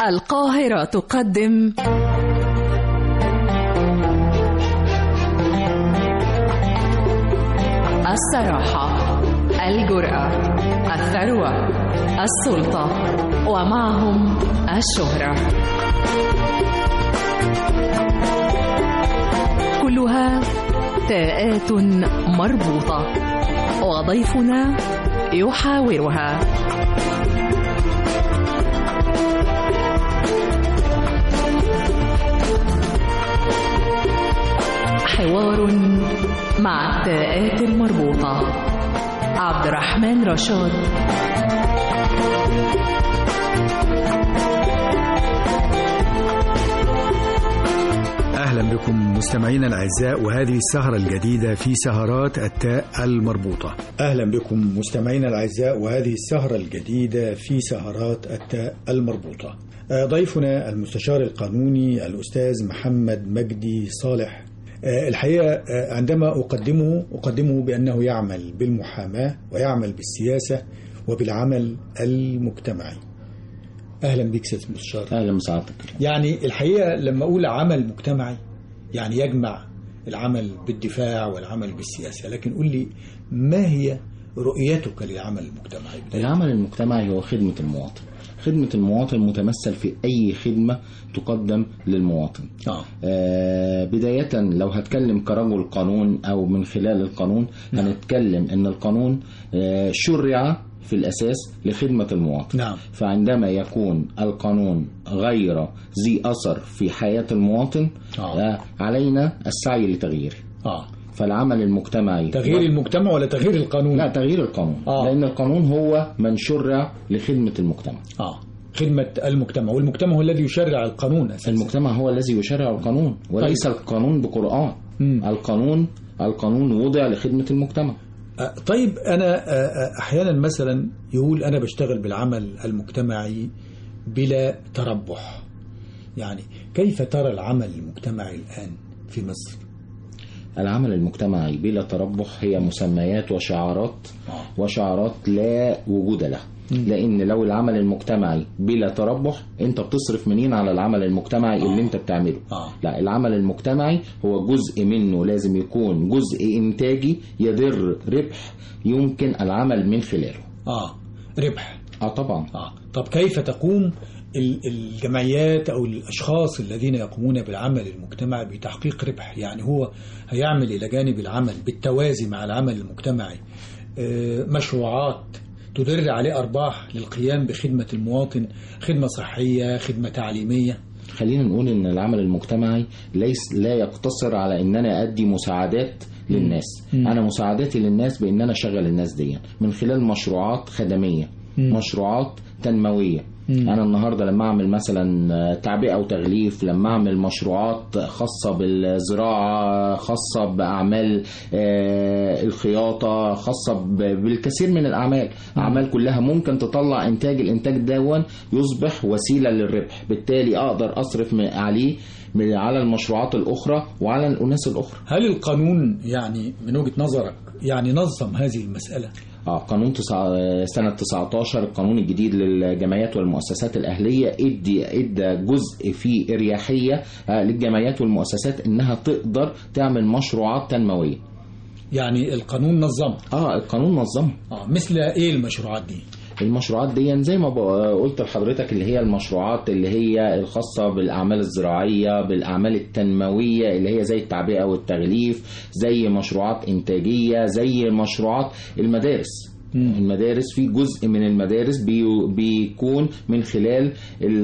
القاهرة تقدم الصراحة الجرأة الثروة السلطة ومعهم الشهرة كلها تاءات مربوطة وضيفنا يحاورها حوار مع التاءات المربوطة عبد الرحمن رشاد أهلا بكم مستمعينا الأعزاء وهذه السهرة الجديدة في سهرات التاء المربوطة أهلا بكم مستمعينا الأعزاء وهذه السهرة الجديدة في سهرات التاء المربوطة آه، ضيفنا المستشار القانوني الأستاذ محمد مجدي صالح آه، الحقيقة آه، عندما أقدمه أقدمه بأنه يعمل بالمحاماة ويعمل بالسياسة وبالعمل المجتمعي أهلا بك سيد المستشار اهلا بسعادتك يعني الحقيقة لما أقول عمل مجتمعي يعني يجمع العمل بالدفاع والعمل بالسياسة لكن قل لي ما هي رؤيتك للعمل المجتمعي العمل المجتمعي هو خدمة المواطن خدمة المواطن متمثل في أي خدمة تقدم للمواطن آه. آه بداية لو هتكلم كرجل قانون أو من خلال القانون نعم. هنتكلم أن القانون آه شرع في الأساس لخدمة المواطن نعم. فعندما يكون القانون غير ذي أثر في حياة المواطن آه. آه علينا السعي لتغييره آه. فالعمل المجتمعي تغيير المجتمع ولا تغيير القانون لا تغيير القانون آه. لأن القانون هو من شرع لخدمة المجتمع آه. خدمة المجتمع والمجتمع هو الذي يشرع القانون أساسا المجتمع هو الذي يشرع القانون وليس طيب. القانون بقرآن مم. القانون القانون وضع لخدمة المجتمع آه، طيب أنا آه، آه، أحيانا مثلا يقول أنا بشتغل بالعمل المجتمعي بلا تربح يعني كيف ترى العمل المجتمعي الآن في مصر العمل المجتمعي بلا تربح هي مسميات وشعارات آه. وشعارات لا وجود لها لان لو العمل المجتمعي بلا تربح انت بتصرف منين على العمل المجتمعي اللي انت بتعمله آه. لا العمل المجتمعي هو جزء منه لازم يكون جزء انتاجي يدر ربح يمكن العمل من خلاله آه ربح اه طبعا آه. طب كيف تقوم ال- الجمعيات أو الأشخاص الذين يقومون بالعمل المجتمعي بتحقيق ربح يعني هو هيعمل إلى جانب العمل بالتوازي مع العمل المجتمعي آه، مشروعات تدر عليه أرباح للقيام بخدمة المواطن خدمة صحية خدمة تعليمية خلينا نقول ان العمل المجتمعي ليس لا يقتصر على ان انا ادي مساعدات للناس مم. انا مساعداتي للناس بان انا اشغل الناس دي من خلال مشروعات خدميه مم. مشروعات تنمويه مم. انا النهارده لما اعمل مثلا تعبئه وتغليف لما اعمل مشروعات خاصه بالزراعه خاصه باعمال آه، الخياطه خاصه ب- بالكثير من الاعمال اعمال كلها ممكن تطلع انتاج الانتاج دون يصبح وسيله للربح بالتالي اقدر اصرف من- عليه من- على المشروعات الاخرى وعلى الاناس الاخرى هل القانون يعني من وجهة نظرك يعني نظم هذه المسألة اه قانون تسع... سنة 19 القانون الجديد للجمعيات والمؤسسات الأهلية ادي ادى جزء فيه إريحية آه، للجمعيات والمؤسسات إنها تقدر تعمل مشروعات تنموية. يعني القانون نظمها اه القانون نظمها. آه مثل إيه المشروعات دي المشروعات دي زي ما بق- قلت لحضرتك اللي هي المشروعات اللي هي الخاصة بالأعمال الزراعية بالأعمال التنموية اللي هي زي التعبئة والتغليف زي مشروعات إنتاجية زي مشروعات المدارس مم. المدارس في جزء من المدارس بي بيكون من خلال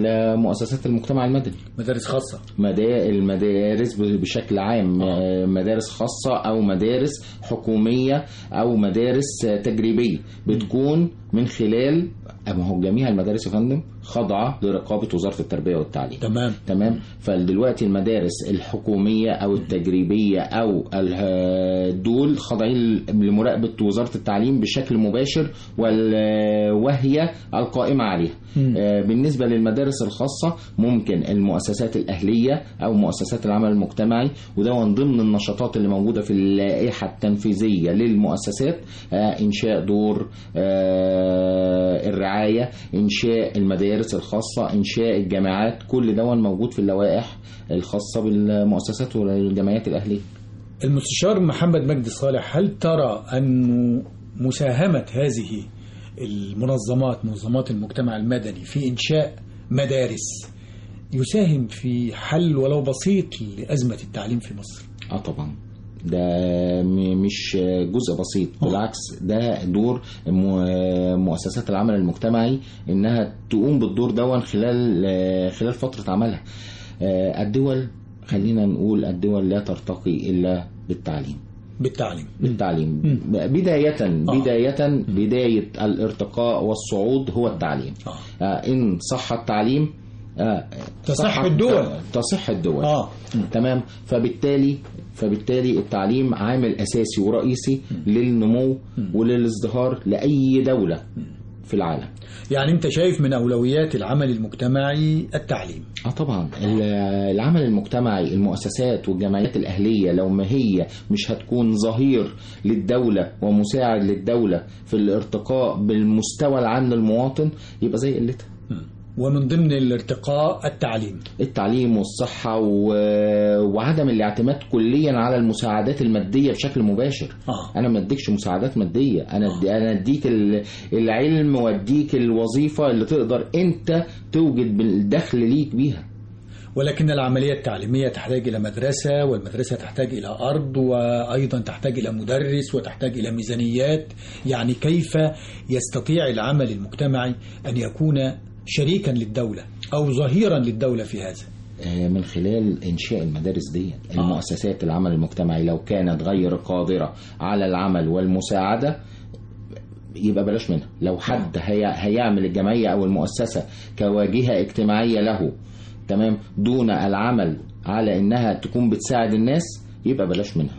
مؤسسات المجتمع المدني مدارس خاصة مدا- المدارس ب- بشكل عام آه، مدارس خاصة أو مدارس حكومية أو مدارس آه، تجريبية بتكون من خلال ما هو جميع المدارس يا فندم خاضعة لرقابة وزارة التربية والتعليم تمام تمام فدلوقتي المدارس الحكومية أو التجريبية أو ال- دول خاضعين لمراقبة وزارة التعليم بشكل مباشر وال- وهي القائمة عليها مم. آه، بالنسبة للمدارس الخاصة ممكن المؤسسات الأهلية أو مؤسسات العمل المجتمعي وده من ضمن النشاطات اللي موجودة في اللائحة التنفيذية للمؤسسات آه، إنشاء دور آه، آه، الرعايه انشاء المدارس الخاصه انشاء الجامعات كل ده موجود في اللوائح الخاصه بالمؤسسات والجمعيات الاهليه المستشار محمد مجدي صالح هل ترى أن مساهمة هذه المنظمات منظمات المجتمع المدني في إنشاء مدارس يساهم في حل ولو بسيط لأزمة التعليم في مصر اه طبعا ده م- مش جزء بسيط بالعكس ده دور م- مؤسسات العمل المجتمعي انها تقوم بالدور دون خلال آه، خلال فتره عملها آه، الدول خلينا نقول الدول لا ترتقي الا بالتعليم بالتعليم بالتعليم بداية بداية بداية الارتقاء والصعود هو التعليم آه. آه، إن صح التعليم آه، تصح صحت- الدول. تصح الدول آه. تمام فبالتالي فبالتالي التعليم عامل أساسي ورئيسي للنمو وللازدهار لأي دولة في العالم يعني أنت شايف من أولويات العمل المجتمعي التعليم اه طبعا ال- العمل المجتمعي المؤسسات والجمعيات الاهليه لو ما هي مش هتكون ظهير للدوله ومساعد للدوله في الارتقاء بالمستوى العام للمواطن يبقى زي قلتها ومن ضمن الارتقاء التعليم التعليم والصحه و... وعدم الاعتماد كليا على المساعدات الماديه بشكل مباشر آه. انا ما اديكش مساعدات ماديه انا أدي... انا اديك ال- العلم واديك الوظيفه اللي تقدر انت توجد بالدخل ليك بيها ولكن العملية التعليمية تحتاج إلى مدرسة والمدرسة تحتاج إلى أرض وأيضا تحتاج إلى مدرس وتحتاج إلى ميزانيات يعني كيف يستطيع العمل المجتمعي أن يكون شريكا للدولة أو ظهيرا للدولة في هذا آه، من خلال انشاء المدارس دي المؤسسات العمل المجتمعي لو كانت غير قادره على العمل والمساعده يبقى بلاش منها لو حد هي هيعمل الجمعيه او المؤسسه كواجهه اجتماعيه له تمام دون العمل على انها تكون بتساعد الناس يبقى بلاش منها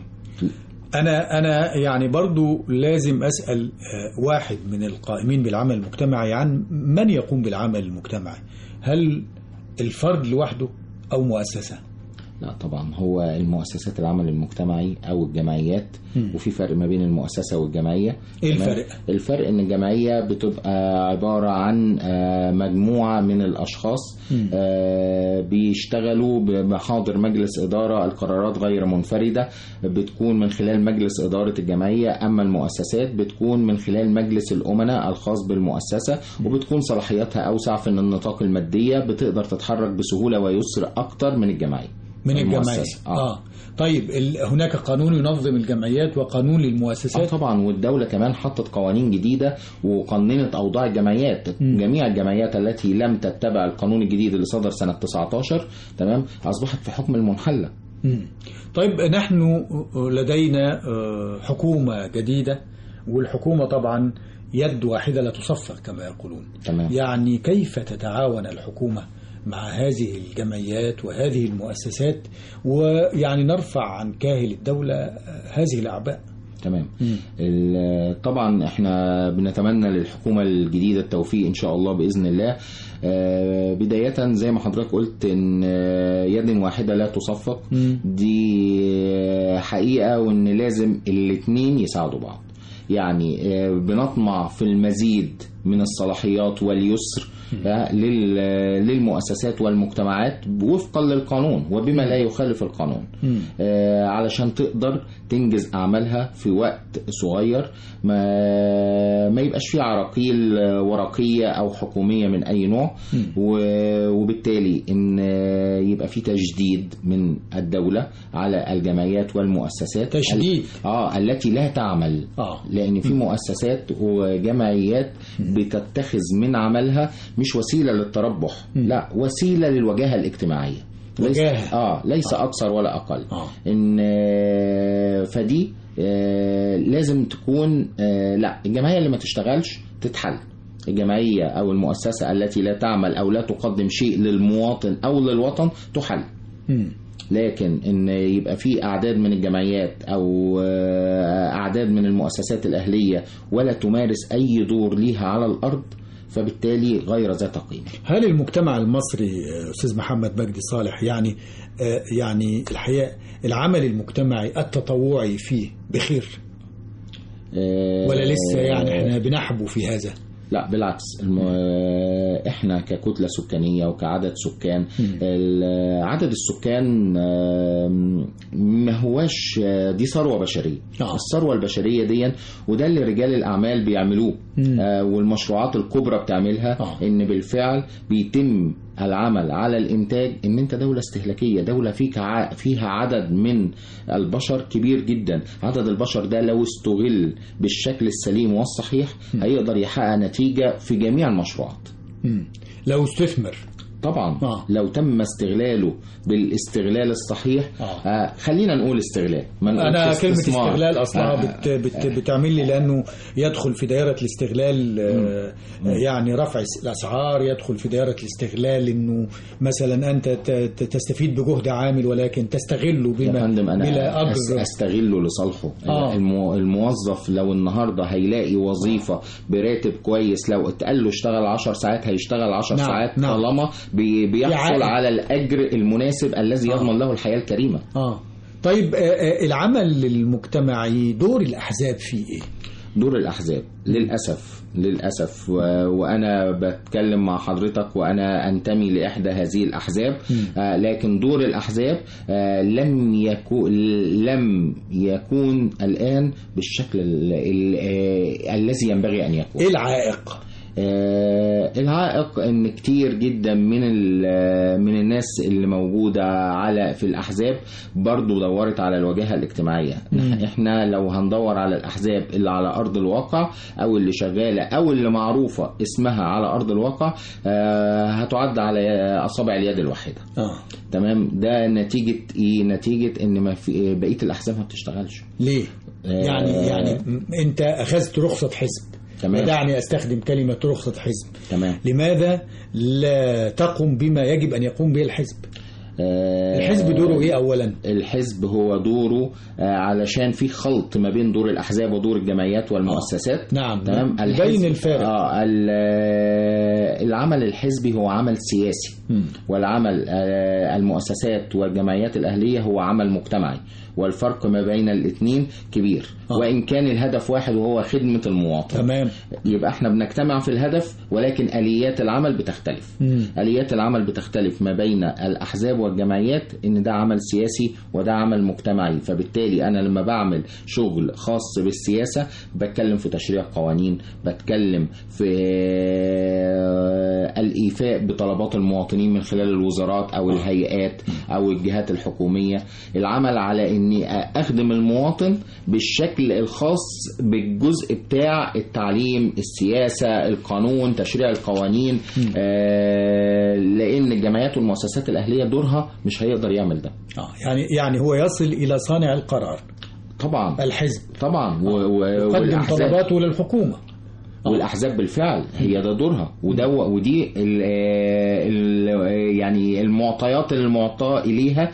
أنا أنا يعني برضو لازم أسأل آه، واحد من القائمين بالعمل المجتمعي عن من يقوم بالعمل المجتمعي هل الفرد لوحده أو مؤسسة لا طبعا هو المؤسسات العمل المجتمعي او الجمعيات وفي فرق ما بين المؤسسه والجمعيه إيه تمام؟ الفرق؟ الفرق ان الجمعيه بتبقى عباره عن آه، مجموعه من الاشخاص آه، بيشتغلوا بمحاضر مجلس اداره القرارات غير منفرده بتكون من خلال مجلس اداره الجمعيه اما المؤسسات بتكون من خلال مجلس الامناء الخاص بالمؤسسه وبتكون صلاحياتها اوسع في النطاق الماديه بتقدر تتحرك بسهوله ويسر اكتر من الجمعيه من الجمعية المؤسسة. آه. آه. طيب ال- هناك قانون ينظم الجمعيات وقانون اه للمؤسسات طبعا والدولة كمان حطت قوانين جديدة وقننت أوضاع الجمعيات جميع الجمعيات التي لم تتبع القانون الجديد اللي صدر سنة 19 تمام أصبحت في حكم المنحلة مم. طيب نحن لدينا آه، حكومة جديدة والحكومة طبعا يد واحدة لا تصفر كما يقولون تمام. يعني كيف تتعاون الحكومة مع هذه الجمعيات وهذه المؤسسات ويعني نرفع عن كاهل الدولة آه، هذه الأعباء تمام ال- طبعا احنا بنتمنى للحكومة الجديدة التوفيق ان شاء الله بإذن الله آه، بداية زي ما حضرتك قلت ان آه، يد واحدة لا تصفق دي آه، حقيقة وان لازم الاتنين يساعدوا بعض يعني آه، بنطمع في المزيد من الصلاحيات واليسر آه، لل- للمؤسسات والمجتمعات وفقا للقانون وبما لا يخالف القانون آه، علشان تقدر تنجز أعمالها في وقت صغير ما, ما يبقاش فيه عراقيل آه، ورقية أو حكومية من أي نوع و- وبالتالي إن آه، يبقى في تجديد من الدولة على الجمعيات والمؤسسات تشديد. اه التي لا تعمل آه. لان في مؤسسات وجمعيات بتتخذ من عملها مش وسيله للتربح لا وسيله للوجاهه الاجتماعيه ليس وجاهة. اه ليس اكثر ولا اقل آه. ان آه، فدي آه، لازم تكون آه، لا الجمعيه اللي ما تشتغلش تتحل الجمعيه او المؤسسه التي لا تعمل او لا تقدم شيء للمواطن او للوطن تحل مم. لكن ان يبقى في اعداد من الجمعيات او آه، اعداد من المؤسسات الاهليه ولا تمارس اي دور ليها على الارض فبالتالي غير ذات قيمه هل المجتمع المصري آه، استاذ محمد مجدي صالح يعني آه، يعني الحقيقه العمل المجتمعي التطوعي فيه بخير آه، ولا لسه يعني احنا بنحبو في هذا لا بالعكس الم... احنا ككتله سكانيه وكعدد سكان ال- عدد السكان آم، ما هواش آه، دي ثروه بشريه آه. الثروه البشريه دي وده اللي رجال الاعمال بيعملوه آه، والمشروعات الكبرى بتعملها آه. ان بالفعل بيتم العمل على الانتاج ان انت دوله استهلاكيه دوله فيك ع... فيها عدد من البشر كبير جدا عدد البشر ده لو استغل بالشكل السليم والصحيح هيقدر يحقق نتيجه في جميع المشروعات مم. لو استثمر طبعا آه. لو تم استغلاله بالاستغلال الصحيح آه. آه خلينا نقول استغلال ما نقولش انا كلمه استثمار. استغلال اصلها آه. بت بت بتعمل لي لانه يدخل في دائره الاستغلال آه، يعني رفع الاسعار يدخل في دائره الاستغلال انه مثلا انت ت- ت- تستفيد بجهد عامل ولكن تستغله يا بما فندم انا بلا أس- اجر استغله لصالحه آه. المو- الموظف لو النهارده هيلاقي وظيفه براتب كويس لو اتقال له اشتغل 10 ساعات هيشتغل 10 نعم، ساعات نعم. طالما بي- بيحصل عائد. على الاجر المناسب الذي يضمن له الحياه الكريمه اه طيب آه، آه، العمل المجتمعي دور الاحزاب فيه ايه؟ دور الأحزاب للأسف للأسف و... وأنا بتكلم مع حضرتك وأنا أنتمي لإحدى هذه الأحزاب آه لكن دور الأحزاب آه لم يكون لم يكون الآن بالشكل ال... ال... آه الذي ينبغي أن يكون ايه العائق؟ آه، العائق ان كتير جدا من ال- من الناس اللي موجوده على في الاحزاب برضو دورت على الواجهه الاجتماعيه احنا لو هندور على الاحزاب اللي على ارض الواقع او اللي شغاله او اللي معروفه اسمها على ارض الواقع آه، هتعد على اصابع اليد الواحده اه تمام ده نتيجه ايه نتيجه ان ما في بقيه الاحزاب ما بتشتغلش ليه؟ آه. يعني يعني م- انت اخذت رخصه حزب تمام. ودعني استخدم كلمه رخصه حزب تمام لماذا لا تقم بما يجب ان يقوم به الحزب؟ آه، الحزب دوره ايه اولا؟ الحزب هو دوره آه، علشان في خلط ما بين دور الاحزاب ودور الجمعيات والمؤسسات نعم. تمام بين الفارق. اه ال- آه، العمل الحزبي هو عمل سياسي والعمل آه، المؤسسات والجمعيات الاهليه هو عمل مجتمعي والفرق ما بين الاثنين كبير آه. وان كان الهدف واحد وهو خدمه المواطن تمام يبقى احنا بنجتمع في الهدف ولكن اليات العمل بتختلف مم. اليات العمل بتختلف ما بين الاحزاب والجمعيات ان ده عمل سياسي وده عمل مجتمعي فبالتالي انا لما بعمل شغل خاص بالسياسه بتكلم في تشريع قوانين بتكلم في الايفاء بطلبات المواطنين من خلال الوزارات او الهيئات او الجهات الحكوميه العمل على اني اخدم المواطن بالشكل الخاص بالجزء بتاع التعليم السياسه القانون تشريع القوانين آه لان الجمعيات والمؤسسات الاهليه دورها مش هيقدر يعمل ده اه يعني يعني هو يصل الى صانع القرار طبعا الحزب طبعا و- و- يقدم والأحزاب- طلباته للحكومه والاحزاب بالفعل هي ده دورها وده ودي ال ال يعني المعطيات المعطاه اليها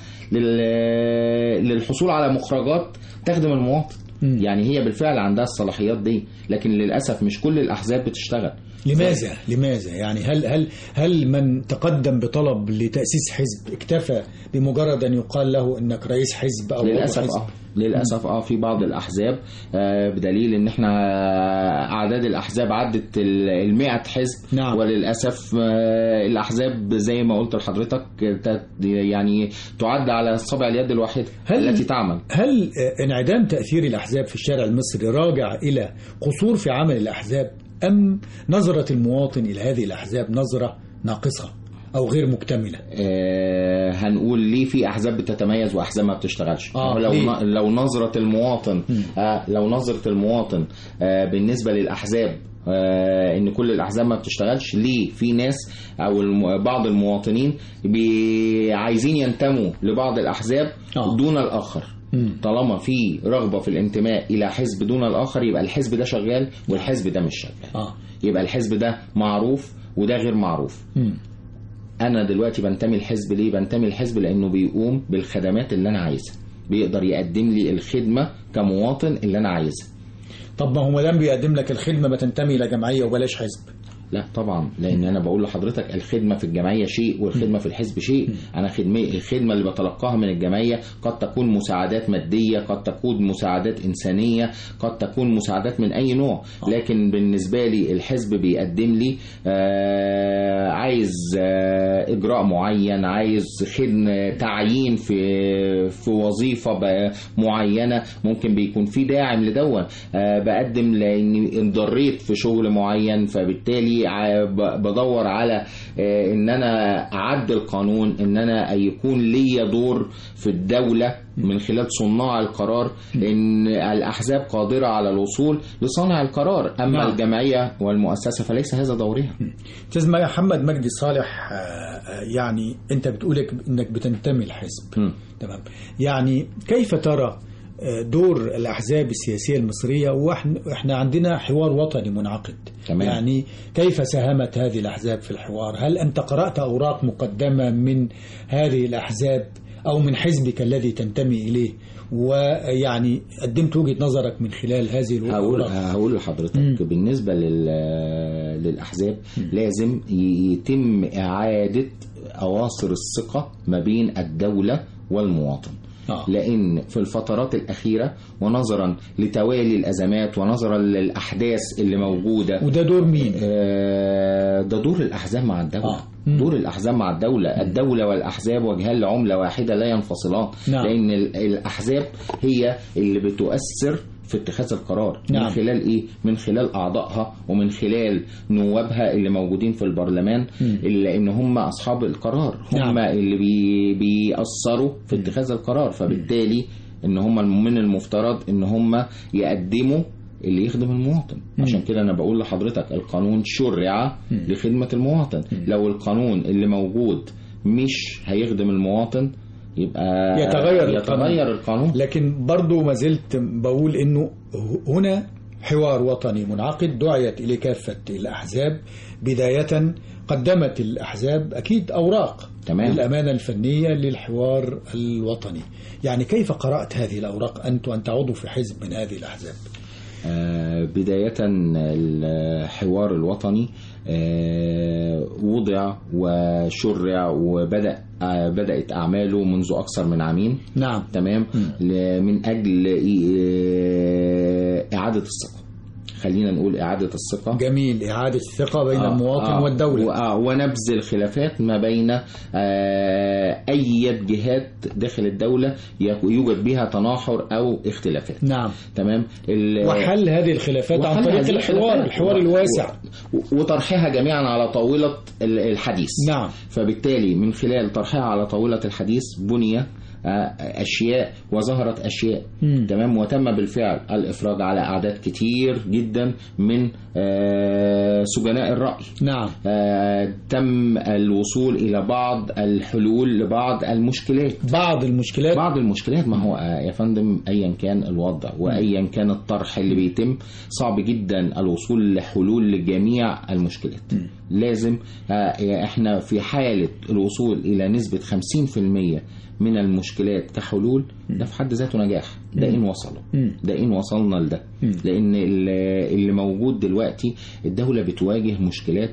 لل- للحصول على مخرجات تخدم المواطن مم. يعني هي بالفعل عندها الصلاحيات دي لكن للاسف مش كل الاحزاب بتشتغل لماذا لماذا يعني هل هل هل من تقدم بطلب لتاسيس حزب اكتفى بمجرد ان يقال له انك رئيس حزب او عضو للاسف حزب؟ اه للاسف اه في بعض الاحزاب آه بدليل ان احنا اعداد الاحزاب عدت ال 100 حزب نعم. وللاسف آه الاحزاب زي ما قلت لحضرتك ت- يعني تعد على اصابع اليد الواحده هل- التي تعمل هل آه، انعدام تاثير الاحزاب في الشارع المصري راجع الى قصور في عمل الاحزاب ام نظره المواطن الى هذه الاحزاب نظره ناقصه او غير مكتمله؟ آه هنقول ليه في احزاب بتتميز واحزاب ما بتشتغلش آه، لو ليه؟ ن- لو نظره المواطن آه لو نظره المواطن آه بالنسبه للاحزاب آه ان كل الاحزاب ما بتشتغلش ليه في ناس او الم- بعض المواطنين بي- عايزين ينتموا لبعض الاحزاب آه. دون الاخر مم. طالما في رغبه في الانتماء الى حزب دون الاخر يبقى الحزب ده شغال والحزب ده مش شغال اه يبقى الحزب ده معروف وده غير معروف مم. انا دلوقتي بنتمي الحزب ليه بنتمي الحزب لانه بيقوم بالخدمات اللي انا عايزها بيقدر يقدم لي الخدمه كمواطن اللي انا عايزها طب ما هو ما دام بيقدم لك الخدمه ما تنتمي الى جمعيه وبلاش حزب لا طبعا لان انا بقول لحضرتك الخدمه في الجمعيه شيء والخدمه في الحزب شيء انا خدمه الخدمه اللي بتلقاها من الجمعيه قد تكون مساعدات ماديه قد تكون مساعدات انسانيه قد تكون مساعدات من اي نوع لكن بالنسبه لي الحزب بيقدم لي آه عايز آه اجراء معين عايز خدمه تعيين في في وظيفه ب- معينه ممكن بيكون في داعم لدون آه بقدم لاني انضريت في شغل معين فبالتالي ع- ب- بدور على آه ان انا اعدل قانون ان انا يكون ليا دور في الدوله من خلال صناع القرار ان الاحزاب قادره على الوصول لصانع القرار اما نعم. الجمعيه والمؤسسه فليس هذا دورها استاذ محمد مجدي صالح آه، آه، يعني انت بتقولك انك بتنتمي الحزب م. تمام يعني كيف ترى آه، دور الاحزاب السياسيه المصريه واحنا احنا عندنا حوار وطني منعقد تمام. يعني كيف ساهمت هذه الاحزاب في الحوار هل انت قرات اوراق مقدمه من هذه الاحزاب او من حزبك الذي تنتمي اليه ويعني قدمت وجهه نظرك من خلال هذه هقول الاوراق هقول لحضرتك بالنسبه لل للاحزاب لازم يتم اعاده اواصر الثقه ما بين الدوله والمواطن آه. لان في الفترات الاخيره ونظرا لتوالي الازمات ونظرا للاحداث اللي موجوده وده دور مين آه، ده دور الأحزاب مع الدولة آه. مم. دور الأحزاب مع الدولة الدولة والأحزاب وجهان لعملة واحدة لا ينفصلان نعم. لأن ال- الأحزاب هي اللي بتؤثر في اتخاذ القرار نعم. من خلال ايه من خلال اعضائها ومن خلال نوابها اللي موجودين في البرلمان اللي ان هم اصحاب القرار هم نعم. اللي بي بيأثروا في اتخاذ القرار فبالتالي ان هم من المفترض ان هم يقدموا اللي يخدم المواطن عشان كده انا بقول لحضرتك القانون شرع لخدمة المواطن لو القانون اللي موجود مش هيخدم المواطن يبقى يتغير يتغير القانون لكن برضو ما زلت بقول انه هنا حوار وطني منعقد دعيت اليه كافه الاحزاب بدايه قدمت الاحزاب اكيد اوراق تمام. للامانه الفنيه للحوار الوطني يعني كيف قرات هذه الاوراق انت وانت عضو في حزب من هذه الاحزاب آه، بداية الحوار الوطني آه، وضع وشرع وبدأ آه، بدأت أعماله منذ أكثر من عامين نعم تمام ل- من أجل آه، إعادة الثقة خلينا نقول إعادة الثقة جميل اعاده الثقه بين آه، المواطن آه، والدوله وآه، ونبذ الخلافات ما بين آه، أي جهات داخل الدولة يك- يوجد بها تناحر أو اختلافات نعم تمام ال- وحل هذه الخلافات عن وحل طريق هذه الحوار الخلافات. الحوار و- الواسع و- وطرحها جميعا على طاولة ال- الحديث نعم. فبالتالي من خلال طرحها على طاولة الحديث بني آه، أشياء وظهرت أشياء مم. تمام وتم بالفعل الإفراج على أعداد كتير جدا من آه، سجناء الرأي نعم آه، تم الوصول إلى بعض الحلول لبعض المشكلات بعض المشكلات بعض المشكلات ما هو آه، يا فندم ايا كان الوضع وايا كان الطرح اللي بيتم صعب جدا الوصول لحلول لجميع المشكلات لازم آه، احنا في حالة الوصول الى نسبة 50% من المشكلات كحلول ده في حد ذاته نجاح ده ان وصلوا ده ان وصلنا لده لان ال- اللي موجود دلوقتي الدولة بتواجه مشكلات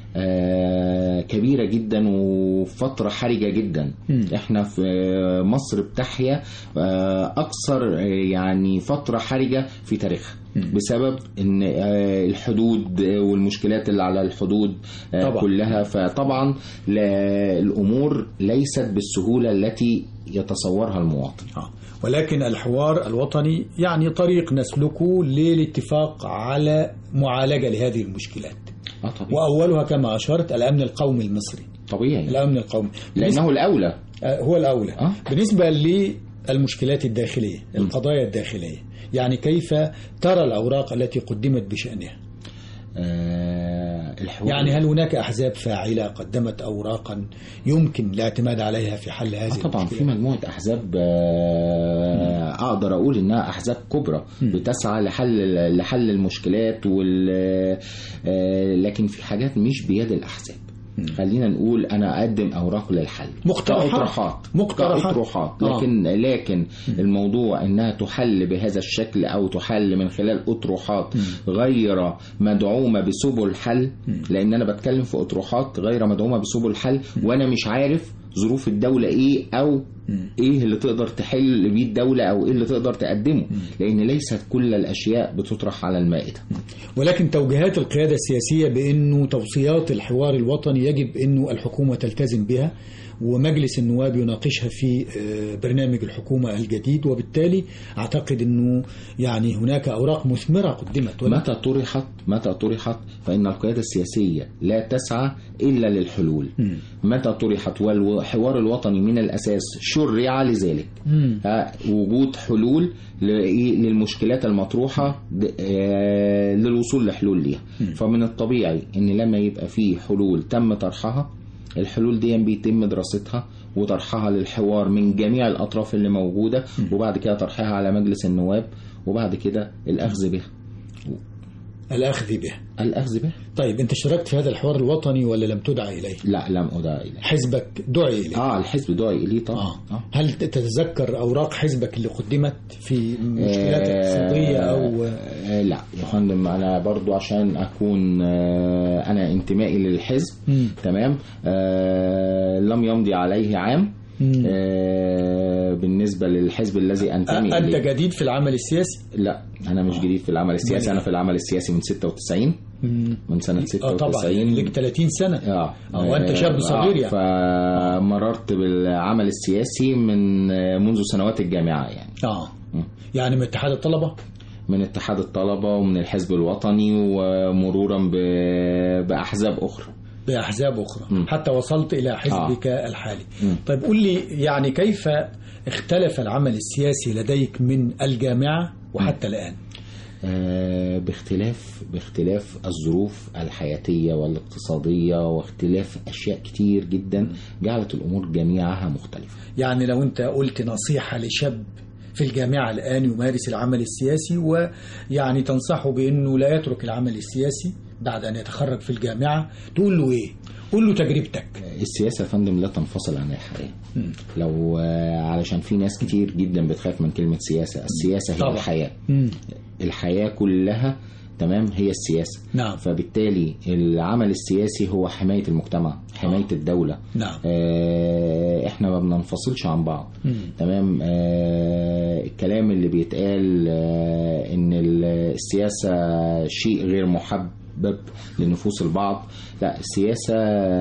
آه، كبيرة جدا وفترة حرجة جدا احنا في مصر بتحيا آه، اكثر آه، يعني فترة حرجة في تاريخها بسبب ان آه، الحدود والمشكلات اللي على الحدود آه، طبعا. كلها فطبعا لا- الامور ليست بالسهولة التي يتصورها المواطن آه. ولكن الحوار الوطني يعني طريق نسلكه للاتفاق على معالجة لهذه المشكلات اه طبيعي وأولها كما أشرت الأمن القومي المصري طبيعي الأمن القومي لانه الاولى آه، هو الأولى آه. بالنسبة للمشكلات الداخلية القضايا الداخلية يعني كيف ترى الأوراق التي قدمت بشأنها آه، الحوار يعني هل هناك أحزاب فاعلة قدمت أوراقا يمكن الاعتماد عليها في حل هذه آه طبعا في المشكلات مجموعة أحزاب آه، أقدر أقول إنها أحزاب كبرى بتسعى لحل لحل المشكلات وال آه، لكن في حاجات مش بيد الأحزاب خلينا نقول انا اقدم اوراق للحل مقترحات. كأطروحات مقترحات. كأطروحات آه. لكن لكن الموضوع انها تحل بهذا الشكل او تحل من خلال اطروحات غير مدعومه بسبل حل لان انا بتكلم في اطروحات غير مدعومه بسبل حل وانا مش عارف ظروف الدولة ايه او ايه اللي تقدر تحل بيه الدولة او ايه اللي تقدر تقدمه لان ليست كل الاشياء بتطرح على المائدة ولكن توجيهات القيادة السياسية بأنه توصيات الحوار الوطني يجب أنه الحكومة تلتزم بها ومجلس النواب يناقشها في آه، برنامج الحكومة الجديد وبالتالي أعتقد أنه يعني هناك أوراق مثمرة قدمت ولا متى طرحت متى طرحت فإن القيادة السياسية لا تسعى إلا للحلول مم. متى طرحت والحوار الوطني من الأساس شرع لذلك مم. ها، وجود حلول لإيه؟ للمشكلات المطروحة د- آه، للوصول لحلول ليها فمن الطبيعي ان لما يبقى في حلول تم طرحها الحلول دي بيتم دراستها وطرحها للحوار من جميع الأطراف اللي موجودة وبعد كده طرحها على مجلس النواب وبعد كده الأخذ بها الأخذ به الأخذ بها طيب أنت اشتركت في هذا الحوار الوطني ولا لم تدعى إليه لا لم أدعى إليه حزبك دعي إليه اه الحزب دعي إليه طبعا آه. آه. هل تتذكر أوراق حزبك اللي قدمت في مشكلات آه، اقتصادية أو آه، لا يا فندم انا برضو عشان اكون آه، انا انتمائي للحزب مم. تمام آه، لم يمضي عليه عام مم. آه، بالنسبه للحزب الذي انتمي أنت اليه جديد في العمل السياسي لا انا مش جديد في العمل السياسي انا في العمل السياسي من 96 مم. من سنه اه 96 طبعا لك 30 سنة اه آه، وأنت شاب صغير يعني. فمررت بالعمل السياسي من آه، منذ سنوات الجامعه يعني اه يعني من اتحاد الطلبة من اتحاد الطلبة ومن الحزب الوطني ومرورا ب- بأحزاب أخرى بأحزاب أخرى مم. حتى وصلت إلى حزبك الحالي طيب قل لي يعني كيف اختلف العمل السياسي لديك من الجامعة وحتى الآن آه، باختلاف باختلاف الظروف الحياتية والاقتصادية واختلاف أشياء كتير جدا جعلت الأمور جميعها مختلفة يعني لو أنت قلت نصيحة لشاب في الجامعة الآن يمارس العمل السياسي ويعني تنصحه بأنه لا يترك العمل السياسي بعد أن يتخرج في الجامعة تقول له إيه؟ قول له تجربتك السياسة يا فندم لا تنفصل عن الحياة لو آه، علشان في ناس كتير جدا بتخاف من كلمة سياسة السياسة هي طبعا. الحياة مم. الحياة كلها تمام هي السياسة نعم. فبالتالي العمل السياسي هو حماية المجتمع حماية الدولة نعم. آه احنا ما بننفصلش عن بعض مم. تمام آه الكلام اللي بيتقال آه ان السياسة شيء غير محبب لنفوس البعض لا السياسة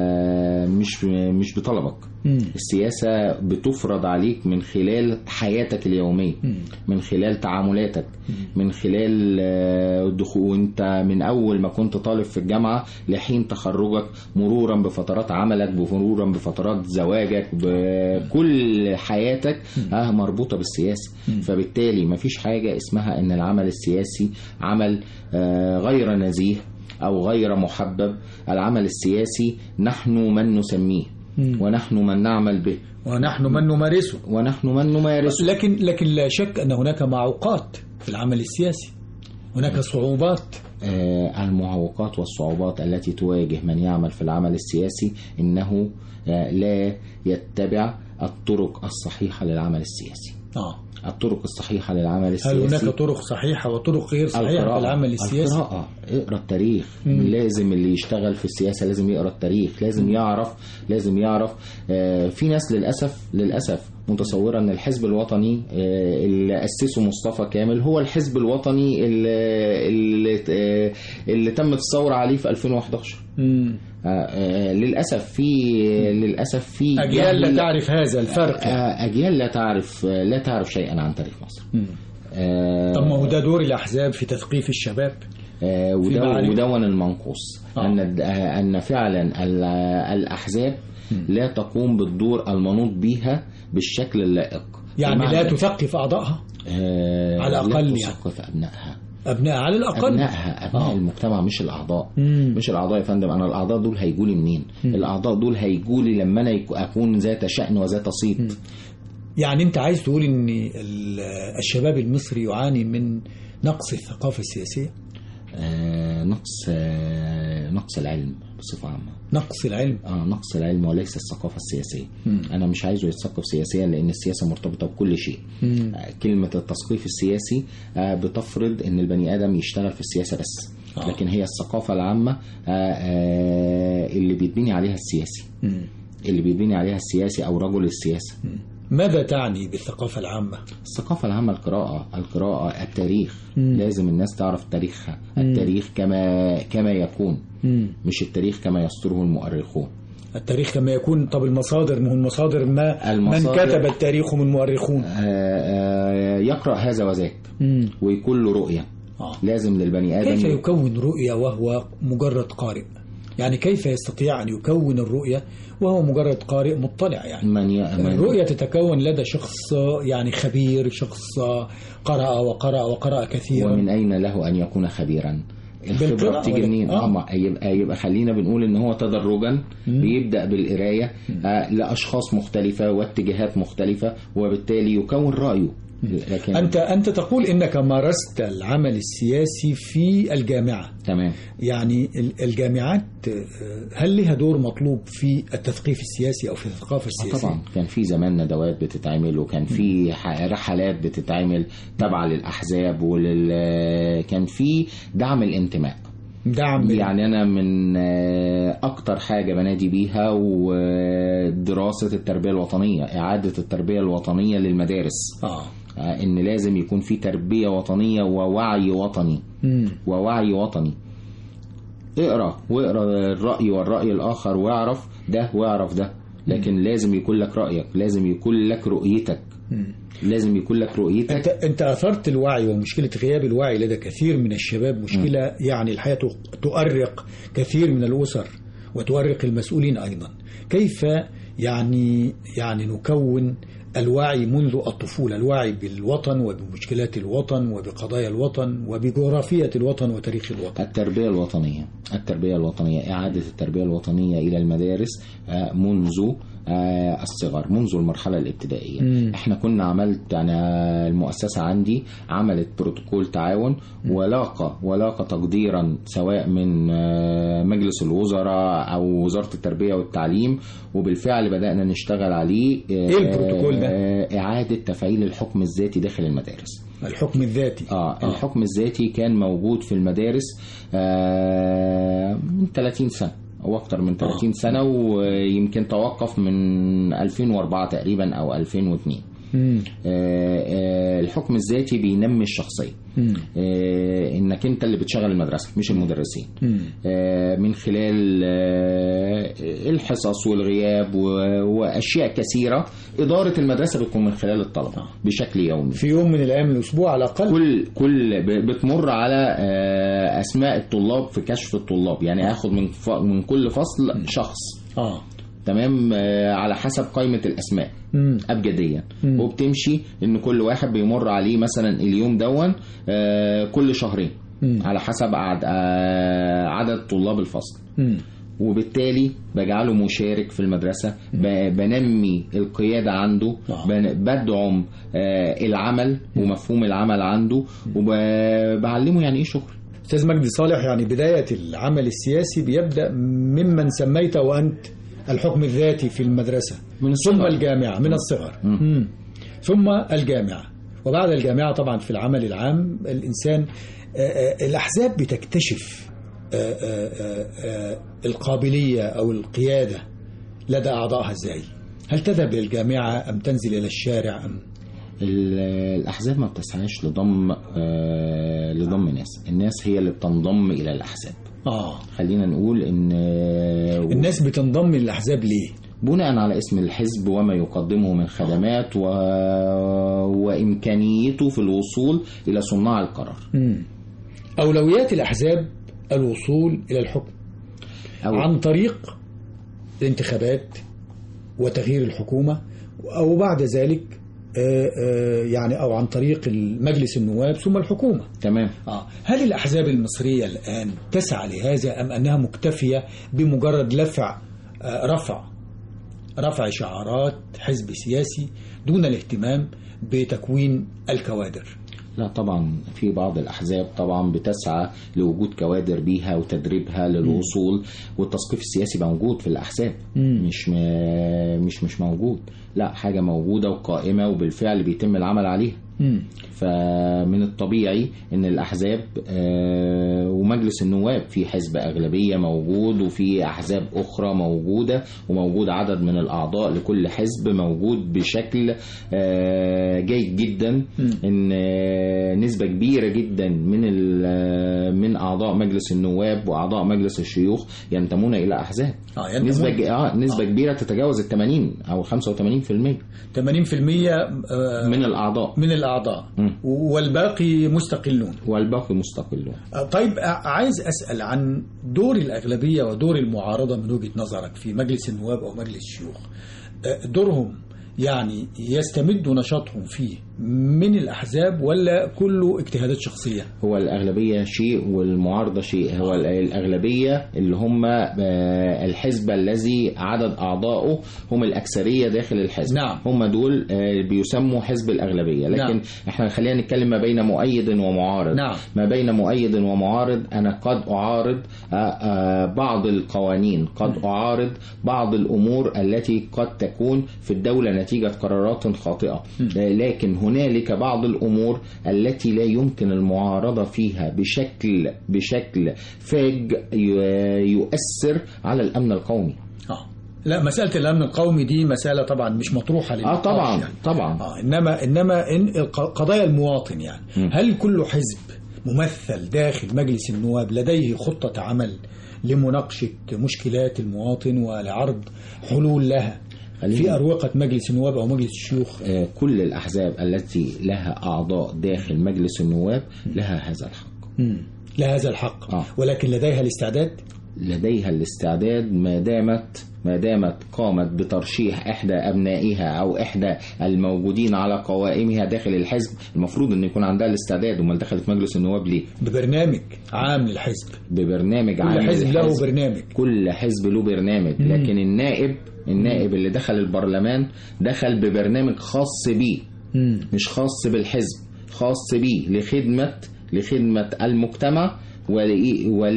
مش مش بطلبك مم. السياسة بتفرض عليك من خلال حياتك اليومية من خلال تعاملاتك من خلال آه، دخول وانت من اول ما كنت طالب في الجامعة لحين تخرجك مرورا بفترات عملك مرورا بفترات زواجك بكل حياتك آه، مربوطة بالسياسة فبالتالي مفيش حاجة اسمها ان العمل السياسي عمل آه، غير نزيه او غير محبب العمل السياسي نحن من نسميه ونحن من نعمل به ونحن من نمارسه ونحن من نمارسه لكن لكن لا شك ان هناك معوقات في العمل السياسي هناك صعوبات آه، المعوقات والصعوبات التي تواجه من يعمل في العمل السياسي انه آه، لا يتبع الطرق الصحيحة للعمل السياسي اه الطرق الصحيحة للعمل هل السياسي هناك طرق صحيحة وطرق غير صحيحة في القراءة. العمل السياسي القراءة اقرا التاريخ لازم اللي يشتغل في السياسة لازم يقرا التاريخ لازم يعرف لازم يعرف آه، في ناس للأسف للأسف متصورة ان الحزب الوطني آه، اللي أسسه مصطفى كامل هو الحزب الوطني اللي, اللي, آه، اللي تمت الثورة عليه في 2011 مم. آه، آه، للأسف في للأسف في أجيال لا جهل- تعرف هذا الفرق آه، أجيال لا تعرف آه، لا تعرف شيئا عن تاريخ مصر مم. آه، طب ما هو ده دور الأحزاب في تثقيف الشباب آه، وده معرفة. ودون المنقوص آه. ان الد- آه، ان فعلا ال- الاحزاب لا تقوم بالدور المنوط بها بالشكل اللائق يعني بمعنى- لا تثقف أعضائها آه، على الأقل لا يعني. تثقف ابنائها أبناء على الأقل ابنائها ابناء آه. المجتمع مش الاعضاء مم. مش الاعضاء يا فندم انا الاعضاء دول هيجوا لي منين الاعضاء دول هيجوا لي لما انا يك- اكون ذات شأن وذات صيت يعني أنت عايز تقول إن ال- الشباب المصري يعاني من نقص الثقافة السياسية آه، نقص آه، نقص العلم بصفة عامة نقص العلم اه نقص العلم وليس الثقافة السياسية مم. أنا مش عايزه يتثقف سياسيا لأن السياسة مرتبطة بكل شيء مم. آه، كلمة التثقيف السياسي آه، بتفرض أن البني آدم يشتغل في السياسة بس آه. لكن هي الثقافة العامة آه، آه، اللي بيتبني عليها السياسي مم. اللي بيتبني عليها السياسي أو رجل السياسة ماذا تعني بالثقافة العامة؟ الثقافة العامة القراءة القراءة التاريخ مم. لازم الناس تعرف تاريخها مم. التاريخ كما كما يكون مم. مش التاريخ كما يصدره المؤرخون التاريخ كما يكون طب المصادر ما هو المصادر ما المصادر- من كتب التاريخ من مؤرخون آه، آه، يقرأ هذا وذاك مم. ويكون له رؤية آه. لازم للبني آدم كيف يكون رؤية وهو مجرد قارئ؟ يعني كيف يستطيع أن يكون الرؤية وهو مجرد قارئ مطلع يعني؟ من ي... من الرؤية تتكون لدى شخص يعني خبير شخص قرأ وقرأ وقرأ كثيرا ومن أين له أن يكون خبيرا الخبرة بالقراءة بتيجي ولا- منين؟ آه. اه ما يبقى يبقى خلينا بنقول ان هو تدرجا بيبدأ بالقراية آه لأشخاص مختلفة واتجاهات مختلفة وبالتالي يكون رأيه لكن أنت أنت تقول إنك مارست العمل السياسي في الجامعة تمام يعني ال- الجامعات آه، هل لها دور مطلوب في التثقيف السياسي أو في الثقافة آه السياسية؟ طبعا كان في زمان ندوات بتتعمل وكان في ح- رحلات بتتعمل تابعة للأحزاب ولل كان في دعم الانتماء دعم يعني أنا من آه، أكتر حاجة بنادي بيها ودراسة التربية الوطنية إعادة التربية الوطنية للمدارس آه. آه، إن لازم يكون في تربية وطنية ووعي وطني مم. ووعي وطني اقرا واقرا الرأي والرأي الآخر واعرف ده واعرف ده لكن لازم يكون لك رأيك لازم يكون لك رؤيتك مم. لازم يكون لك أنت رؤيتك أنت أثرت الوعي ومشكلة غياب الوعي لدى كثير من الشباب مشكلة يعني الحياة تؤرق كثير من الأسر وتؤرق المسؤولين أيضا كيف يعني يعني نكون الوعي منذ الطفولة الوعي بالوطن وبمشكلات الوطن وبقضايا الوطن وبجغرافية الوطن وتاريخ الوطن التربية الوطنية التربية الوطنية إعادة التربية الوطنية إلى المدارس آه، منذ آه، الصغر منذ المرحلة الابتدائية مم. احنا كنا عملت يعني المؤسسة عندي عملت بروتوكول تعاون ولاقى ولاقى تقديرا سواء من آه، مجلس الوزراء أو وزارة التربية والتعليم وبالفعل بدأنا نشتغل عليه آه، إيه البروتوكول ده؟ آه، إعادة تفعيل الحكم الذاتي داخل المدارس الحكم الذاتي آه, اه الحكم الذاتي كان موجود في المدارس آه من 30 سنة أو أكتر من 30 سنة ويمكن توقف من 2004 تقريبا أو 2002 مم. آه آه الحكم الذاتي بينمي الشخصية مم. آه انك انت اللي بتشغل المدرسه مش المدرسين مم. آه من خلال آه الحصص والغياب و- واشياء كثيره اداره المدرسه بتكون من خلال الطلبه بشكل يومي في يوم من الأيام الأسبوع على الأقل كل كل ب- بتمر على آه، اسماء الطلاب في كشف الطلاب يعني هاخد من ف- من كل فصل شخص آه تمام آه، على حسب قائمه الاسماء مم. ابجديا مم. وبتمشي ان كل واحد بيمر عليه مثلا اليوم دون آه، كل شهرين مم. على حسب عد- آه، عدد طلاب الفصل مم. وبالتالي بجعله مشارك في المدرسة ب- بنمي القيادة عنده آه. بن- بدعم آه، العمل ومفهوم العمل عنده وبعلمه يعني ايه شغل أستاذ مجدي صالح يعني بداية العمل السياسي بيبدأ ممن سميته وأنت الحكم الذاتي في المدرسة من ثم الصغر. الجامعة من الصغر مم. ثم الجامعة وبعد الجامعة طبعا في العمل العام الإنسان آه، آه، الأحزاب بتكتشف آه، آه، آه، آه، القابلية أو القيادة لدى أعضائها إزاي هل تذهب للجامعة أم تنزل إلى الشارع أم ال- الأحزاب ما بتسعاش لضم آه، لضم ناس الناس هي اللي بتنضم إلى الأحزاب آه خلينا نقول ان آه، الناس بتنضم للأحزاب ليه بناء على اسم الحزب وما يقدمه من خدمات و... وإمكانيته في الوصول إلى صناع القرار مم. أولويات الأحزاب الوصول إلى الحكم أو عن طريق الانتخابات وتغيير الحكومة أو بعد ذلك آه، آه، يعني أو عن طريق مجلس النواب ثم الحكومة تمام آه. هل الأحزاب المصرية الآن تسعى لهذا أم أنها مكتفية بمجرد لفع آه، رفع رفع شعارات حزب سياسي دون الاهتمام بتكوين الكوادر لا طبعا في بعض الأحزاب طبعا بتسعى لوجود كوادر بيها وتدريبها للوصول والتثقيف السياسي موجود في الأحزاب مش م... مش مش موجود لا حاجة موجودة وقائمة وبالفعل بيتم العمل عليها مم. فمن الطبيعي ان الاحزاب آه، ومجلس النواب في حزب اغلبيه موجود وفي احزاب اخرى موجوده وموجود عدد من الاعضاء لكل حزب موجود بشكل آه، جيد جدا ان آه، نسبه كبيره جدا من ال- من اعضاء مجلس النواب واعضاء مجلس الشيوخ ينتمون الى احزاب آه، ينتمون. نسبه ج- اه نسبه كبيره تتجاوز ال 80 او 85% 80% آه، من الاعضاء من الأعضاء مم. والباقي مستقلون والباقي مستقلون آه، طيب آه، عايز أسأل عن دور الأغلبية ودور المعارضة من وجهة نظرك في مجلس النواب أو مجلس الشيوخ آه، دورهم يعني يستمدوا نشاطهم فيه من الأحزاب ولا كله اجتهادات شخصية هو الأغلبية شيء والمعارضة شيء هو ال- الأغلبية اللي هم آه، الحزب الذي عدد أعضائه هم الأكثرية داخل الحزب نعم. هم دول آه، بيسموا حزب الأغلبية لكن نعم. احنا خلينا نتكلم ما بين مؤيد ومعارض نعم. ما بين مؤيد ومعارض أنا قد أعارض آه، آه، بعض القوانين قد أعارض بعض الأمور التي قد تكون في الدولة نتيجة قرارات خاطئة آه، لكن هنالك بعض الأمور التي لا يمكن المعارضة فيها بشكل بشكل فاج ي- يؤثر على الأمن القومي آه. لا مسألة الأمن القومي دي مسألة طبعا مش مطروحة اه للنقاش طبعا يعني. طبعا آه إنما إنما إن الق- قضايا المواطن يعني مم. هل كل حزب ممثل داخل مجلس النواب لديه خطة عمل لمناقشة مشكلات المواطن ولعرض حلول لها خلينا- في أروقة مجلس النواب أو مجلس الشيوخ آه، كل الأحزاب التي لها أعضاء داخل مجلس النواب لها هذا الحق مم. لهذا الحق آه. ولكن لديها الاستعداد لديها الاستعداد ما دامت ما دامت قامت بترشيح احدى ابنائها او احدى الموجودين على قوائمها داخل الحزب المفروض ان يكون عندها الاستعداد امال دخلت مجلس النواب ليه ببرنامج عام للحزب ببرنامج كل عام حزب له للحزب. برنامج كل حزب له برنامج لكن النائب النائب اللي دخل البرلمان دخل ببرنامج خاص بيه مم. مش خاص بالحزب خاص بيه لخدمة لخدمة المجتمع ول- ول-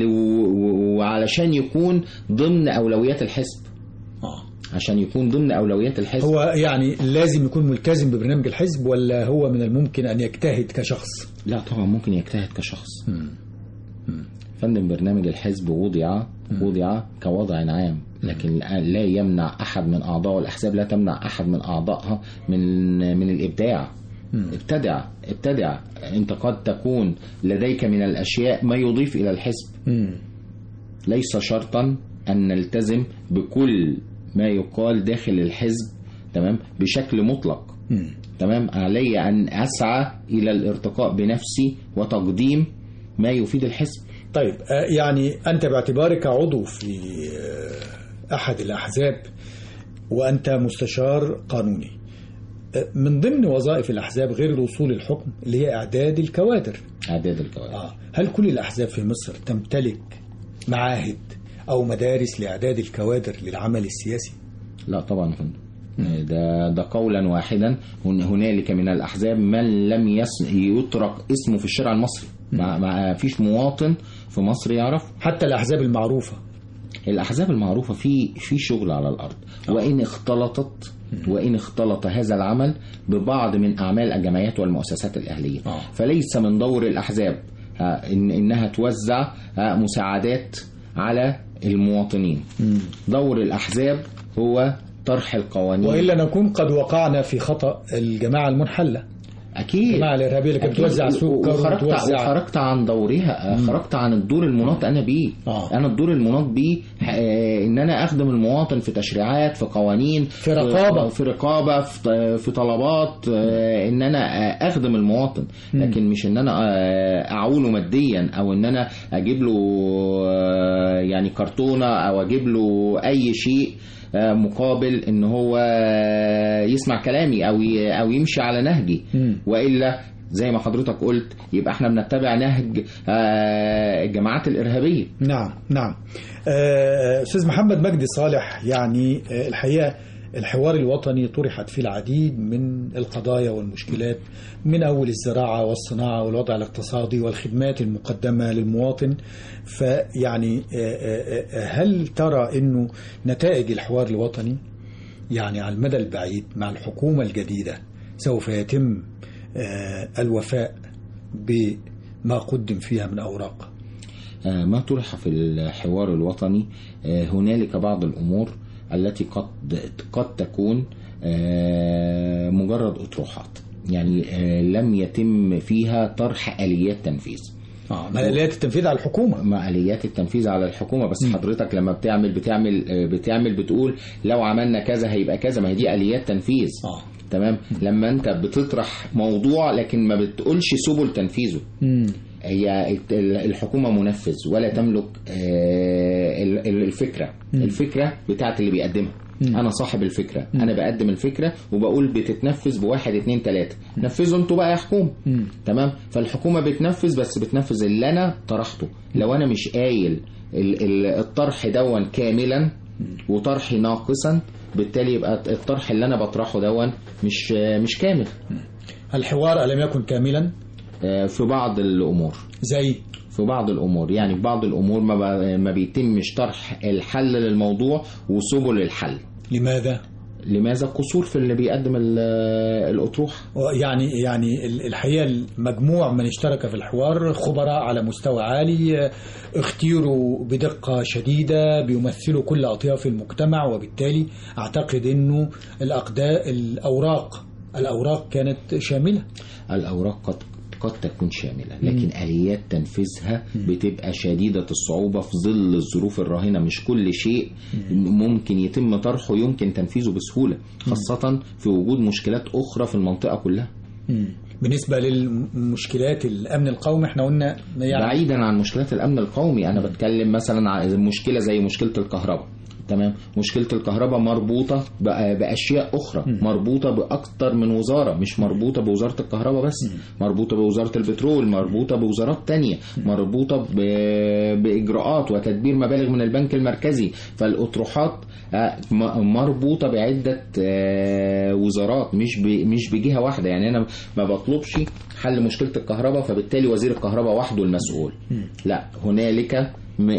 وعلشان يكون ضمن أولويات الحزب آه. عشان يكون ضمن أولويات الحزب هو يعني لازم يكون ملتزم ببرنامج الحزب ولا هو من الممكن أن يجتهد كشخص لا طبعا ممكن يجتهد كشخص فندم برنامج الحزب وضع وضع كوضع عام لكن لا يمنع أحد من أعضاء الأحزاب لا تمنع أحد من أعضائها من من الإبداع ابتدع ابتدع أنت قد تكون لديك من الأشياء ما يضيف إلى الحزب مم. ليس شرطا أن نلتزم بكل ما يقال داخل الحزب تمام بشكل مطلق مم. تمام علي أن أسعى إلى الارتقاء بنفسي وتقديم ما يفيد الحزب طيب آه، يعني أنت باعتبارك عضو في آه، أحد الأحزاب وأنت مستشار قانوني آه، من ضمن وظائف الأحزاب غير الوصول للحكم اللي هي إعداد الكوادر إعداد الكوادر آه. هل كل الأحزاب في مصر تمتلك معاهد أو مدارس لإعداد الكوادر للعمل السياسي؟ لا طبعا فندم ده ده قولا واحدا هن- هنالك من الاحزاب من لم يس يترك اسمه في الشارع المصري ما ما فيش مواطن في مصر يعرف حتى الأحزاب المعروفة الاحزاب المعروفه في في شغل على الارض وان اختلطت وان اختلط هذا العمل ببعض من اعمال الجمعيات والمؤسسات الاهليه آه. فليس من دور الاحزاب ها، إن انها توزع ها، مساعدات على المواطنين دور الاحزاب هو طرح القوانين وإلا نكون قد وقعنا في خطأ الجماعة المنحلة اكيد الجماعة الإرهابية اللي كانت أكيد. بتوزع سكر وخرجت وتوزع وخرجت عن دورها خرجت عن الدور المناط انا بيه آه. انا الدور المناط بيه آه، ان انا اخدم المواطن في تشريعات في قوانين في رقابة. في رقابه في ط- في طلبات آه، ان انا آه، اخدم المواطن لكن مش ان انا آه، اعوله ماديا او ان انا اجيب له آه، يعني كرتونه او اجيب له اي شيء آه، مقابل ان هو آه، يسمع كلامي او ي- او يمشي على نهجي مم. والا زي ما حضرتك قلت يبقى احنا بنتبع نهج آه، الجماعات الارهابيه نعم نعم آه، أستاذ محمد مجدي صالح يعني آه، الحقيقة الحوار الوطني طرحت فيه العديد من القضايا والمشكلات من أول الزراعة والصناعة والوضع الاقتصادي والخدمات المقدمة للمواطن فيعني هل ترى أنه نتائج الحوار الوطني يعني على المدى البعيد مع الحكومة الجديدة سوف يتم الوفاء بما قدم فيها من أوراق ما طرح في الحوار الوطني هنالك بعض الأمور التي قد قد تكون مجرد أطروحات يعني لم يتم فيها طرح آليات تنفيذ اه ما آليات التنفيذ على الحكومة ما آليات التنفيذ على الحكومة بس م. حضرتك لما بتعمل بتعمل بتعمل بتقول لو عملنا كذا هيبقى كذا ما هي دي آليات تنفيذ اه تمام لما انت بتطرح موضوع لكن ما بتقولش سبل تنفيذه م. هي الحكومة منفذ ولا تملك الفكرة الفكرة بتاعت اللي بيقدمها انا صاحب الفكرة انا بقدم الفكرة وبقول بتتنفذ بواحد اتنين تلاتة نفذوا انتوا بقى يا حكومة تمام فالحكومة بتنفذ بس بتنفذ اللي انا طرحته لو انا مش قايل الطرح دون كاملا وطرحي ناقصا بالتالي يبقى الطرح اللي انا بطرحه دون مش مش كامل الحوار ألم يكن كاملا في بعض الامور زي في بعض الامور يعني في بعض الامور ما ما بيتمش طرح الحل للموضوع وسبل الحل لماذا لماذا قصور في اللي بيقدم الاطروحه يعني يعني الحقيقه المجموع من اشترك في الحوار خبراء على مستوى عالي اختيروا بدقه شديده بيمثلوا كل اطياف المجتمع وبالتالي اعتقد انه الاقداء الاوراق الاوراق كانت شامله الاوراق قد قد تكون شاملة لكن آليات تنفيذها بتبقى شديدة الصعوبة في ظل الظروف الراهنة مش كل شيء ممكن يتم طرحه يمكن تنفيذه بسهولة خاصة في وجود مشكلات أخرى في المنطقة كلها بالنسبة للمشكلات الأمن القومي احنا قلنا يعني بعيدا عن مشكلات الأمن القومي أنا بتكلم مثلا عن مشكلة زي مشكلة الكهرباء تمام مشكله الكهرباء مربوطه باشياء اخرى م. مربوطه باكثر من وزاره مش مربوطه بوزاره الكهرباء بس م. مربوطه بوزاره البترول مربوطه بوزارات تانية مربوطه ب... باجراءات وتدبير مبالغ من البنك المركزي فالاطروحات مربوطه بعده وزارات مش ب... مش بجهه واحده يعني انا ما بطلبش حل مشكله الكهرباء فبالتالي وزير الكهرباء وحده المسؤول لا هنالك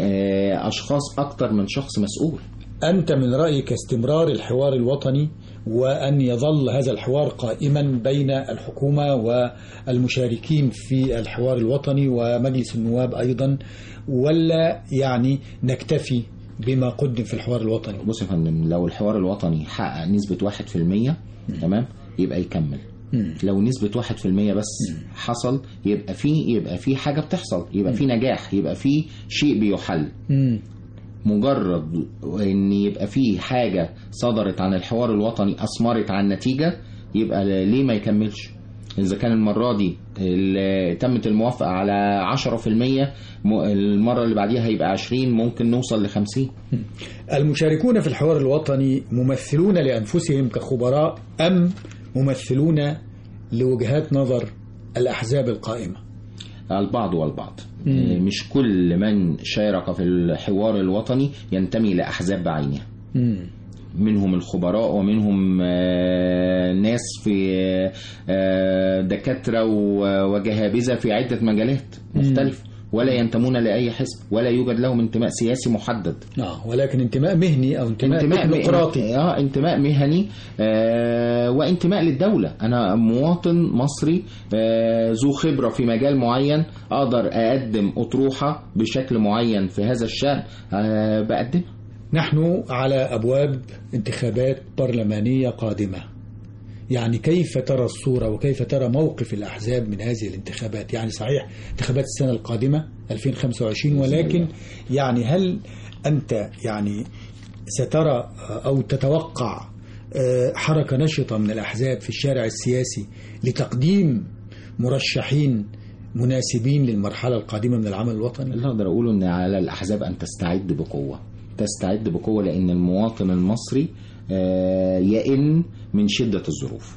اشخاص اكثر من شخص مسؤول أنت من رأيك استمرار الحوار الوطني وأن يظل هذا الحوار قائما بين الحكومة والمشاركين في الحوار الوطني ومجلس النواب أيضا ولا يعني نكتفي بما قدم في الحوار الوطني بص يا فندم لو الحوار الوطني حقق نسبة 1% تمام يبقى يكمل لو نسبة 1% بس حصل يبقى في يبقى في حاجة بتحصل يبقى في نجاح يبقى في شيء بيحل مجرد ان يبقى في حاجة صدرت عن الحوار الوطني اثمرت عن نتيجة يبقى ليه ما يكملش إذا كان المرة دي تمت الموافقة على 10% المرة اللي بعديها هيبقى 20 ممكن نوصل ل 50 المشاركون في الحوار الوطني ممثلون لأنفسهم كخبراء أم ممثلون لوجهات نظر الأحزاب القائمة البعض والبعض مم. مش كل من شارك في الحوار الوطني ينتمي لأحزاب بعينها مم. منهم الخبراء ومنهم ناس في دكاترة وجهابذة في عدة مجالات مختلفة ولا ينتمون لأي حزب ولا يوجد لهم انتماء سياسي محدد آه ولكن انتماء مهني أو انتماء, انتماء ديمقراطي آه انتماء مهني آه وانتماء للدولة أنا مواطن مصري آه ذو خبرة في مجال معين أقدر أقدم أطروحة بشكل معين في هذا الشأن آه بقدمها نحن على أبواب انتخابات برلمانية قادمة يعني كيف ترى الصورة وكيف ترى موقف الأحزاب من هذه الانتخابات يعني صحيح انتخابات السنة القادمة 2025 ولكن يعني هل أنت يعني سترى أو تتوقع حركة نشطة من الأحزاب في الشارع السياسي لتقديم مرشحين مناسبين للمرحلة القادمة من العمل الوطني اللي أقدر أقوله أن على الأحزاب أن تستعد بقوة تستعد بقوة لأن المواطن المصري يئن من شدة الظروف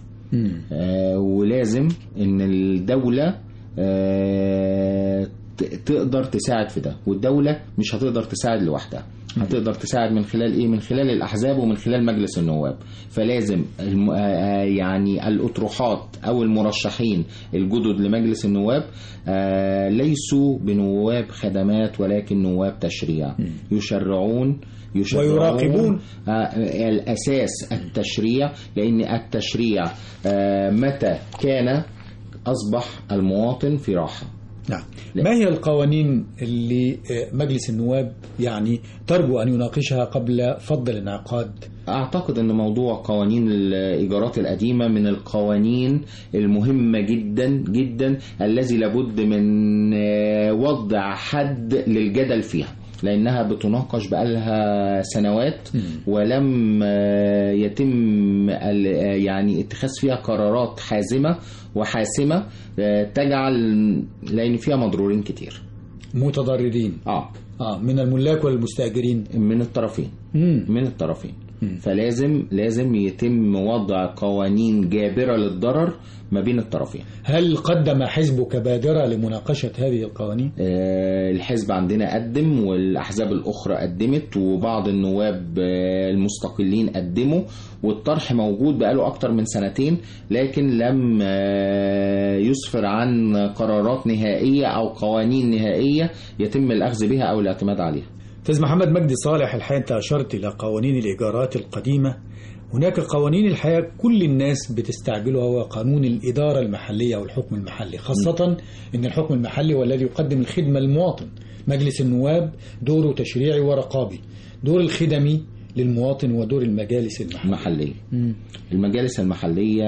ولازم ان الدولة تقدر تساعد في ده والدولة مش هتقدر تساعد لوحدها هتقدر تساعد من خلال ايه من خلال الاحزاب ومن خلال مجلس النواب فلازم الم... آه، آه، يعني الاطروحات او المرشحين الجدد لمجلس النواب آه، ليسوا بنواب خدمات ولكن نواب تشريع يشرعون يشرعون ويراقبون. آه، الاساس التشريع لان التشريع آه، متى كان اصبح المواطن في راحه نعم لا. ما هي القوانين اللي آه، مجلس النواب يعني ترجو أن يناقشها قبل فض الانعقاد أعتقد أن موضوع قوانين الإيجارات القديمة من القوانين المهمة جدا جدا الذي لابد من آه، وضع حد للجدل فيها لأنها بتناقش بقالها سنوات ولم آه، يتم ال- آه، يعني اتخاذ فيها قرارات حازمة وحاسمة آه، تجعل لأن فيها مضرورين كتير متضررين آه آه من الملاك والمستأجرين من الطرفين مم. من الطرفين فلازم لازم يتم وضع قوانين جابرة للضرر ما بين الطرفين هل قدم حزبك بادرة لمناقشة هذه القوانين؟ آه، الحزب عندنا قدم والأحزاب الأخرى قدمت وبعض النواب آه، المستقلين قدموا والطرح موجود بقاله أكتر من سنتين لكن لم آه، يسفر عن قرارات نهائية أو قوانين نهائية يتم الأخذ بها أو الاعتماد عليها أستاذ محمد مجدي صالح الحقيقة أنت أشرت إلى قوانين الإيجارات القديمة هناك قوانين الحياة كل الناس بتستعجلها هو قانون الإدارة المحلية أو الحكم المحلي خاصة أن الحكم المحلي هو الذي يقدم الخدمة للمواطن مجلس النواب دوره تشريعي ورقابي دور الخدمي للمواطن ودور المجالس المحلية محلية المجالس المحلية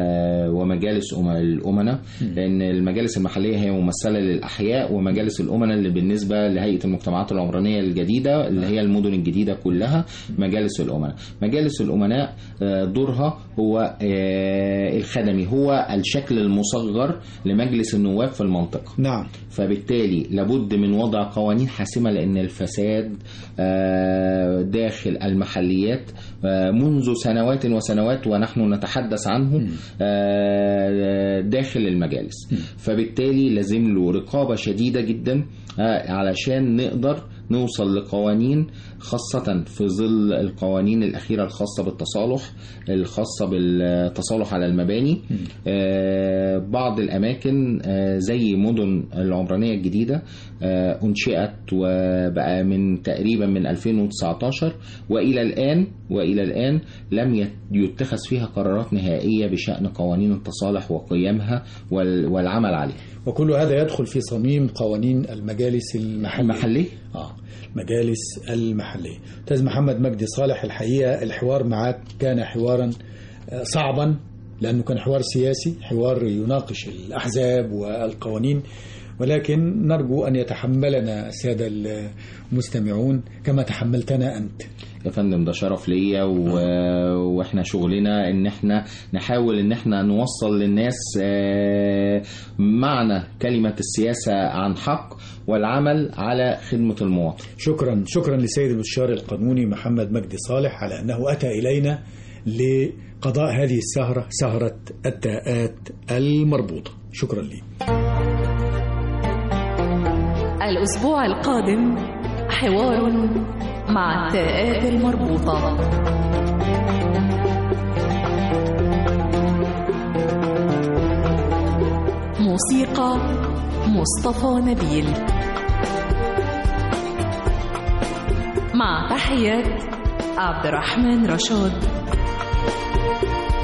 ومجالس أم- الأمناء لأن المجالس المحلية هي ممثلة للأحياء ومجالس الأمناء اللي بالنسبة لهيئة المجتمعات العمرانية الجديدة اللي هي المدن الجديدة كلها مجالس الأمناء مجالس الأمناء آه، دورها هو آه، الخدمي هو الشكل المصغر لمجلس النواب في المنطقة نعم فبالتالي لابد من وضع قوانين حاسمة لأن الفساد آه، داخل المحليات آه، منذ سنوات وسنوات ونحن نتحدث عنه آه، داخل المجالس فبالتالي لازم له رقابة شديدة جدا آه، علشان نقدر نوصل لقوانين خاصة في ظل القوانين الأخيرة الخاصة بالتصالح الخاصة بالتصالح على المباني آه، بعض الأماكن آه، زي مدن العمرانية الجديدة آه، أنشئت وبقى من تقريبا من 2019 وإلى الآن وإلى الآن لم يت- يتخذ فيها قرارات نهائية بشأن قوانين التصالح وقيامها وال- والعمل عليها وكل هذا يدخل في صميم قوانين المجالس المحلية المحلي آه مجالس المحلية أستاذ محمد مجدي صالح الحقيقة الحوار معك كان حوارا آه، صعبا لأنه كان حوار سياسي حوار يناقش الأحزاب والقوانين ولكن نرجو أن يتحملنا السادة المستمعون كما تحملتنا أنت يا فندم ده شرف ليا و... واحنا شغلنا ان احنا نحاول ان احنا نوصل للناس آه، معنى كلمة السياسة عن حق والعمل على خدمة المواطن شكرا شكرا لسيد المستشار القانوني محمد مجدي صالح على أنه أتى إلينا لقضاء هذه السهرة سهرة التاءات المربوطة شكرا لي الأسبوع القادم حوار مع التاءات المربوطة موسيقى مصطفى نبيل مع تحيات عبد الرحمن رشاد